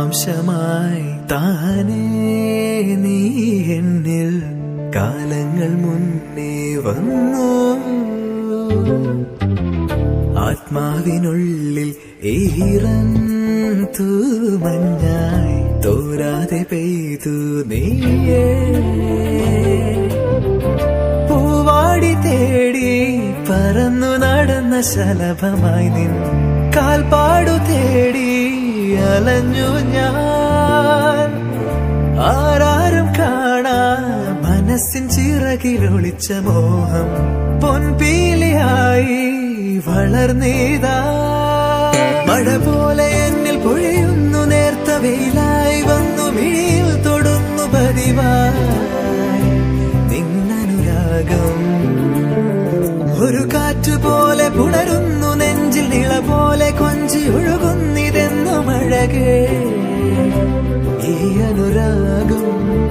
ജീവാംശമായി താനേ നീ എന്നിൽ കാലങ്ങൾ മുന്നേ വന്നു ആത്മാവിനുള്ളിൽ ഈറൻ തൂമഞ്ഞായി തോരാതെ പെയ്തു നീയേ പൂവാടി തേടി പറന്നു നടന്ന ശലഭമായി നിൻ കാൽപ്പാടു തേടി അലഞ്ഞു ഞാൻ ആരാരും കാണാ മനസ്സിൻ ചിറകിലൊളിച്ച മോഹം പൊൻപീലിയായി വളർന്നീതാ മഴ പോലെ എന്നിൽ പൊഴിയുന്നു നേർത്ത വെയിലായി വന്നു മിഴിയിൽ തൊടുന്നു പതിവായി നിന്നനുരാഗം ഒരു കാറ്റ് പോലെ പുണരുന്നു നെഞ്ചിൽ നിള പോലെ കൊഞ്ചി ഒഴുകുന്നിതെന്നു മഴകേ ഈ അനുരാഗം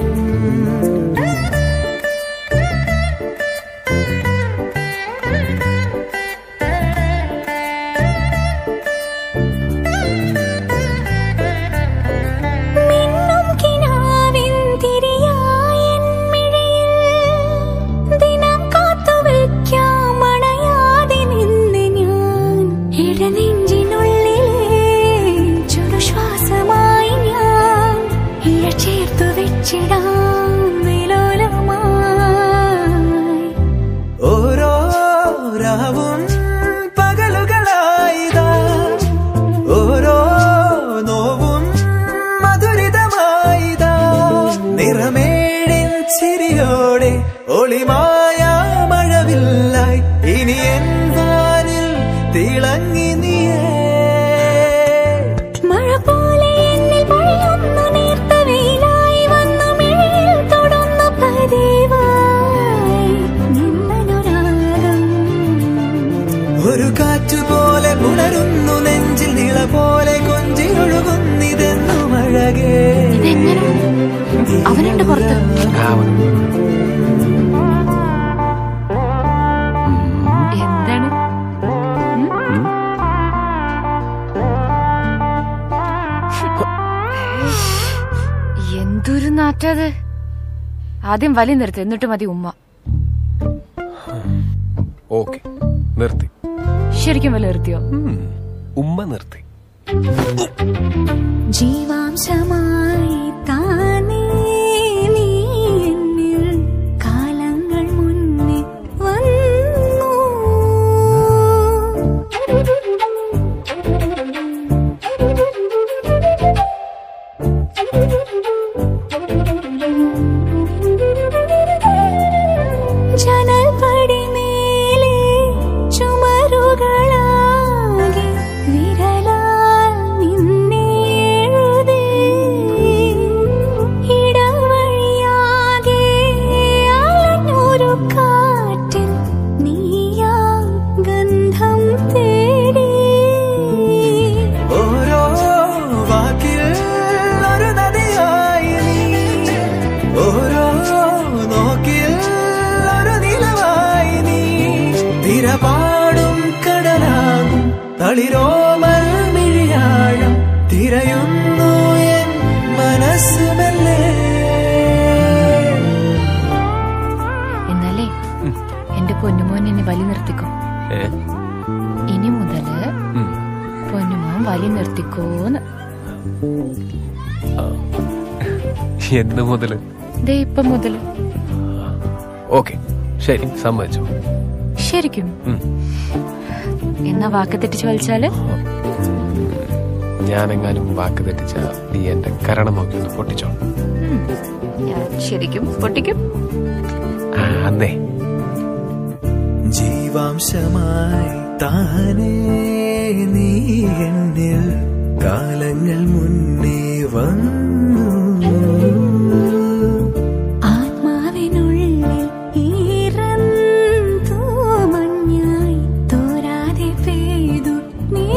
മിന്നും കിനാവിൻ തിരിയായൻ മിഴിയിൽ ദിനം കാത്തുവയ്ക്കാം അണയാതെ നിന്ന് ഞാൻ ഇടനെഞ്ചിനുള്ളിലെ ചുടുശ്വാസമായി ഞാൻ ഇഴ ചേർത്തു വെച്ചിടാം വിലോലമായി ഓരോ രാവും പകലുകളായിതാ ഓരോ നോവും മധുരിതമായിതാ നിറമേഴിൻ ചിരിയോടെ ഒളിമായ മഴവില്ലായി ഇനി എൻ വാനിൽ തിളങ്ങി നീയേ മഴ പോലെ എന്നിൽ പൊഴിയുന്നു നേർത്ത വെയിലായി വന്നു മിഴിയിൽ തൊടുന്നു പതിവായി നിന്നനുരാഗം ഒരു കാറ്റു പോലെ പുണരുന്നു നെഞ്ചിൽ നിള പോലെ കൊഞ്ചി ഒഴുകുന്നിതെന്നു മഴകേ ഇതെങ്ങനെ അവനുണ്ട് പുറത്ത് എന്താണ് എന്തൊരു നാറ്റത് ആദ്യം വലി നിർത്ത് എന്നിട്ട് മതി ഉമ്മ ഓക്കെ നിർത്തി ശരിക്കും വലി നിർത്തിയോ ഉം, ഉമ്മ നിർത്തി ജീവാംശമായി താനേ നീ എന്നിൽ കാലങ്ങൾ മുന്നേ വന്നു ജനൽ പടിമേലെ ചുമരുകളാകെ വിരലാൽ നിന്നെ എഴുതി ഇടവഴിയാകെ അലഞ്ഞൊരു കാറ്റിൽ നീയാ ഗന്ധം തേടി ഓരോ വാക്കിൽ ഒരു നദിയായി നീ ഓരോ നോക്കിൽ ഒരു നിലവായി നീ തിരപാടും കടലാകും തളിരോമൽ മിഴിയാഴം തിരയുന്നു എൻ മനസ്സുമല്ലേ എന്നാലേ എന്റെ പൊന്നുമോൻ എന്നെ വലി നിർത്തിക്കോ ഏ ഇനി മുതല് ഉം. പൊന്നുമോൻ വലി നിർത്തിക്കോന്ന് എന്ന് മുതല് ദേ ഇപ്പം മുതല് ഓക്കെ ശരി സമ്മതിച്ചു ശരിക്കും ഉം. എന്നാ വാക്ക് തെറ്റിച്ച് വലിച്ചാല് ഞാനെങ്ങാനും വാക്ക് തെറ്റിച്ച നീ എന്റെ കരണം നോക്കി ഒന്ന് പൊട്ടിച്ചോ ഉം. ഞാൻ ശരിക്കും പൊട്ടിക്കും ആ, അന്നേ ജീവാംശമായി താനേ നീ എന്നിൽ കാലങ്ങൾ മുന്നേ വന്നു ആത്മാവിനുള്ളിൽ ഈറന്തൂ മഞ്ഞായി തോരാതെ പെയ്തു നീ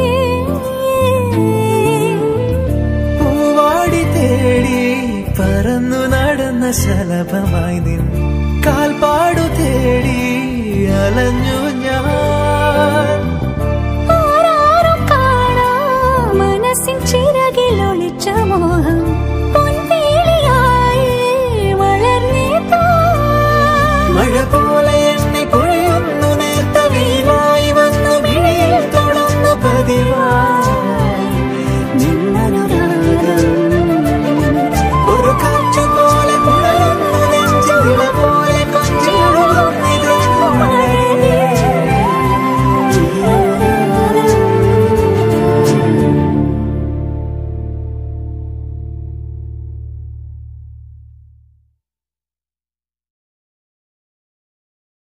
പൂവാടി തേടി പറന്നു നടന്ന ശലഭമായി നിൻ കാൽപ്പാടു തേടി അലഞ്ഞു ഞാൻ ആരാരും കാണാ മനസ്സിൻ ചിറകിലൊളി കുളിച്ച മോഹം